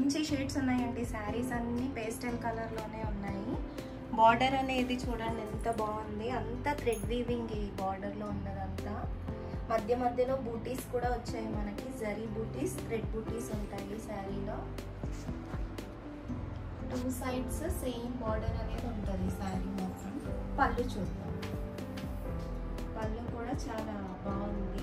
మంచి షేడ్స్ ఉన్నాయండి శారీస్ అన్నీ పేస్టల్ కలర్లోనే ఉన్నాయి బార్డర్ అనేది చూడండి ఎంత బాగుంది అంతా థ్రెడ్ వీవింగ్ ఈ బార్డర్లో ఉన్నదంతా మధ్య మధ్యలో బూటీస్ కూడా వచ్చాయి మనకి జరీ బూటీస్ థ్రెడ్ బూటీస్ ఉంటాయి శారీలో టూ సైడ్స్ సేమ్ బార్డర్ అనేది ఉంటుంది శారీ మొత్తం పళ్ళు చూద్దాం పళ్ళు కూడా చాలా బాగుంది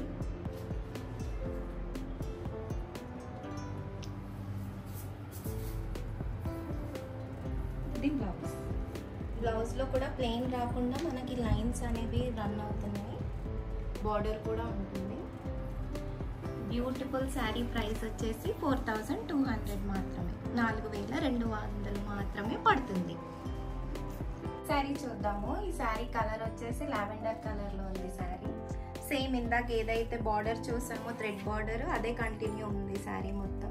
ఇది బ్లౌజ్ బ్లౌజ్లో కూడా ప్లెయిన్ రాకుండా మనకి లైన్స్ అనేవి రన్ అవుతున్నాయి బార్డర్ కూడా ఉంటుంది బ్యూటిఫుల్ శారీ ప్రైస్ వచ్చేసి ఫోర్ థౌజండ్ టూ హండ్రెడ్ మాత్రమే నాలుగు వేల రెండు వందలు మాత్రమే పడుతుంది శారీ చూద్దాము ఈ శారీ కలర్ వచ్చేసి లావెండర్ కలర్లో ఉంది శారీ సేమ్ ఇందాక ఏదైతే బార్డర్ చూసామో థ్రెడ్ బార్డర్ అదే కంటిన్యూ ఉంది శారీ మొత్తం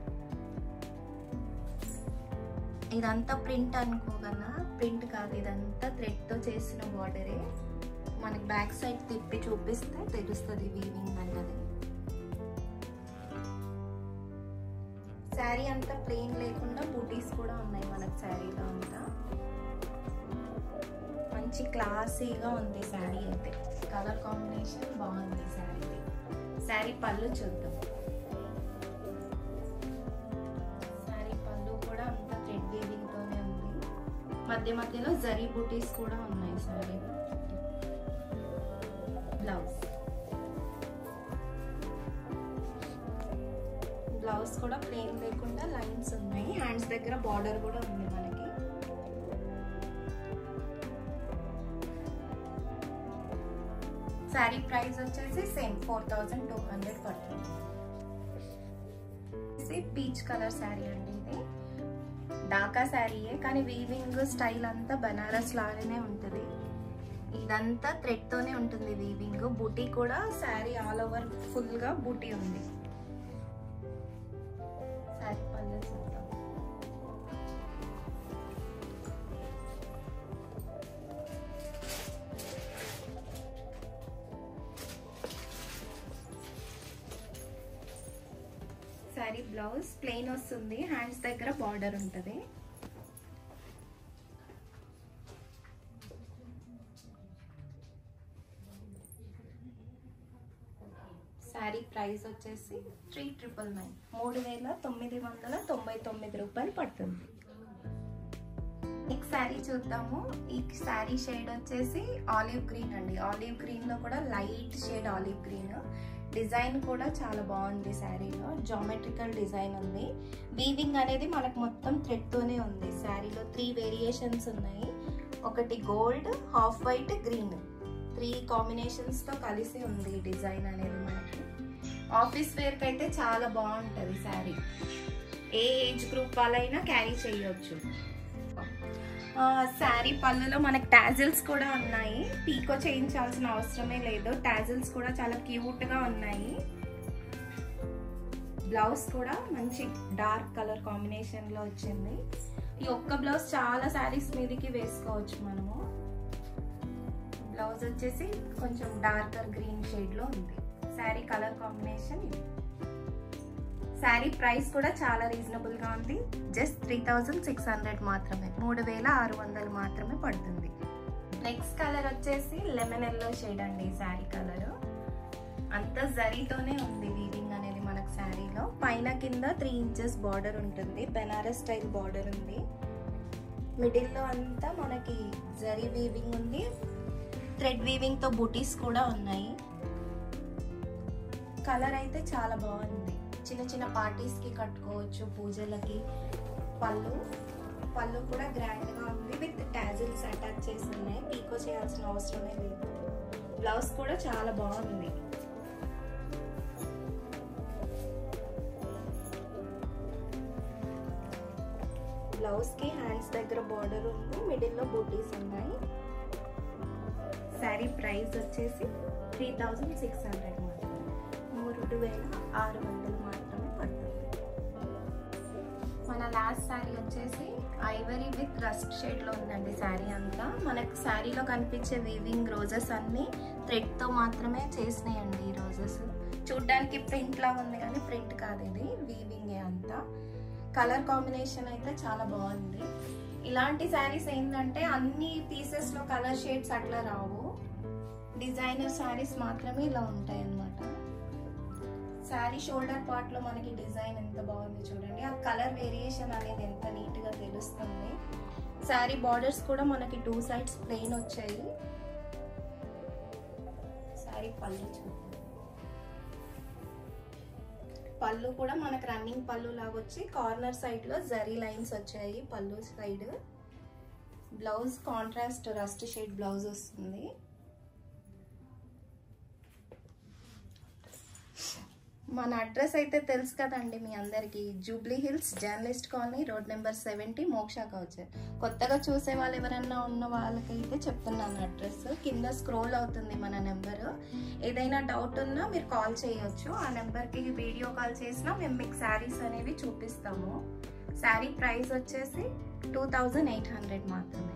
ఇదంతా ప్రింట్ అనుకోగలనా ప్రింట్ కాదు ఇదంతా థ్రెడ్తో చేసిన బార్డరే మనకి బ్యాక్ సైడ్ తిప్పి చూపిస్తే తెలుస్తుంది వీవింగ్ అన్నది శారీ అంతా ప్లెయిన్ లేకుండా బూటీస్ కూడా ఉన్నాయి మనకి శారీలో అంతా మంచి క్లాసీగా ఉంది శారీ అయితే కలర్ కాంబినేషన్ బాగుంది శారీ శారీ పళ్ళు చూద్దాం శారీ పళ్ళు కూడా అంతా థ్రెడ్ వీవింగ్ తోనే ఉంది మధ్య మధ్యలో జరీ బూటీస్ కూడా ఉన్నాయి శారీ బ్లౌజ్ బ్లౌజ్ కూడా ప్లెయిన్ లేకుండా లైన్స్ ఉన్నాయి హ్యాండ్స్ దగ్గర బార్డర్ కూడా ఉంది మనకి శారీ ప్రైస్ వచ్చేసి same four thousand two hundred పడుతుంది పీచ్ కలర్ శారీ అండి ఇది డాకా శారీయే కానీ వీవింగ్ స్టైల్ అంతా బనారస్ లాగానే ఉంటుంది ఇదంతా థ్రెడ్ తోనే ఉంటుంది వీవింగ్ బూటీ కూడా శారీ ఆల్ ఓవర్ ఫుల్ గా బూటీ ఉంది శారీ పళ్ళు చూద్దాం శారీ బ్లౌజ్ ప్లెయిన్ వస్తుంది హ్యాండ్స్ దగ్గర బార్డర్ ఉంటుంది శారీ ప్రైస్ వచ్చేసి త్రీ ట్రిపుల్ నైన్ మూడు వేల తొమ్మిది వందల తొంభై తొమ్మిది రూపాయలు పడుతుంది నెక్స్ట్ శారీ చూద్దాము ఈ శారీ షేడ్ వచ్చేసి ఆలివ్ గ్రీన్ అండి ఆలివ్ గ్రీన్ లో కూడా light shade olive green design కూడా చాలా బాగుంది శారీలో జామెట్రికల్ డిజైన్ ఉంది వీవింగ్ అనేది మనకు మొత్తం థ్రెడ్ తోనే ఉంది శారీలో త్రీ వేరియేషన్స్ ఉన్నాయి ఒకటి gold half white green three combinations తో కలిసి ఉంది ఈ డిజైన్ అనేది మనకి ఆఫీస్ వేర్ కి అయితే చాలా బాగుంటది శారీ ఏ ఏజ్ గ్రూప్ వాళ్ళైనా క్యారీ చేయొచ్చు శారీ పళ్ళులో మనకి టాజిల్స్ కూడా ఉన్నాయి పీకో చేయించాల్సిన అవసరమే లేదు టాజిల్స్ కూడా చాలా క్యూట్ గా ఉన్నాయి బ్లౌజ్ కూడా మంచి డార్క్ కలర్ కాంబినేషన్ లో వచ్చింది ఈ ఒక్క బ్లౌజ్ చాలా శారీస్ మీదకి వేసుకోవచ్చు మనము బ్లౌజ్ వచ్చేసి కొంచెం డార్కర్ గ్రీన్ షేడ్ లో ఉంది శారీ కలర్ కాంబినేషన్ ఇది శారీ ప్రైస్ కూడా చాలా రీజనబుల్ గా ఉంది just three thousand six hundred మాత్రమే మూడు వేల ఆరు వందలు మాత్రమే పడుతుంది నెక్స్ట్ కలర్ వచ్చేసి లెమన్ ఎల్లో షేడ్ అండి శారీ కలర్ అంత జరీతోనే ఉంది వీవింగ్ అనేది మనకు శారీలో పైన కింద త్రీ ఇంచెస్ బార్డర్ ఉంటుంది బెనారస్ స్టైల్ బార్డర్ ఉంది మిడిల్లో అంతా మనకి జరీ వీవింగ్ ఉంది థ్రెడ్ వీవింగ్ తో బుటీస్ కూడా ఉన్నాయి కలర్ అయితే చాలా బాగుంది చిన్న చిన్న పార్టీస్ కి కట్టుకోవచ్చు పూజలకి పళ్ళు పళ్ళు కూడా గ్రాండ్ గా ఉంది విత్ టాజిల్స్ అటాచ్ చేసి ఉన్నాయి పీకో చేయాల్సిన అవసరమే లేదు బ్లౌజ్ కూడా చాలా బాగుంది బ్లౌజ్ కి హ్యాండ్స్ దగ్గర బార్డర్ ఉంది మిడిల్ లో బూటీస్ ఉన్నాయి శారీ ప్రైస్ వచ్చేసి త్రీ థౌజండ్ సిక్స్ హండ్రెడ్ మాత్రమే మూడు వేల ఆరు వందలు మాత్రమే పడుతుంది మన లాస్ట్ శారీ వచ్చేసి ఐవరీ విత్ రస్ట్ షేడ్లో ఉందండి శారీ అంతా మనకు శారీలో కనిపించే వీవింగ్ రోజెస్ అన్నీ థ్రెడ్తో మాత్రమే చేసినాయండి ఈ రోజెస్ చూడ్డానికి ప్రింట్ లాగా ఉంది కానీ ప్రింట్ కాదు ఇది వీవింగే అంతా కలర్ కాంబినేషన్ అయితే చాలా బాగుంది ఇలాంటి శారీస్ ఏంటంటే అన్ని పీసెస్ లో కలర్ షేడ్స్ అట్లా రావు డిజైనర్ శారీస్ మాత్రమే ఇలా ఉంటాయి అన్నమాట శారీ షోల్డర్ పార్ట్ లో మనకి డిజైన్ ఎంత బాగుంది చూడండి ఆ కలర్ వేరియేషన్ అనేది ఎంత నీట్ గా తెలుస్తుంది శారీ బార్డర్స్ కూడా మనకి టూ సైడ్స్ ప్లెయిన్ వచ్చాయి శారీ పళ్ళు చూడండి పళ్ళు కూడా మనకు రన్నింగ్ పళ్ళు లాగా వచ్చి కార్నర్ సైడ్ లో జరీ లైన్స్ వచ్చాయి పళ్ళు side blouse contrast rust shade blouse వస్తుంది మన అడ్రస్ అయితే తెలుసు కదండి మీ అందరికి Jubilee Hills journalist colony road number seventy Moksha couture కొత్తగా చూసే వాళ్ళు ఎవరన్నా ఉన్న వాళ్ళకైతే చెప్తున్నాను అడ్రస్ కింద స్క్రోల్ అవుతుంది మన నెంబర్ ఏదైనా డౌట్ ఉన్నా మీరు కాల్ చేయొచ్చు ఆ నెంబర్కి వీడియో కాల్ చేసినా మేము మీకు శారీస్ అనేవి చూపిస్తాము శారీ ప్రైస్ వచ్చేసి టూ థౌజండ్ ఎయిట్ హండ్రెడ్ మాత్రమే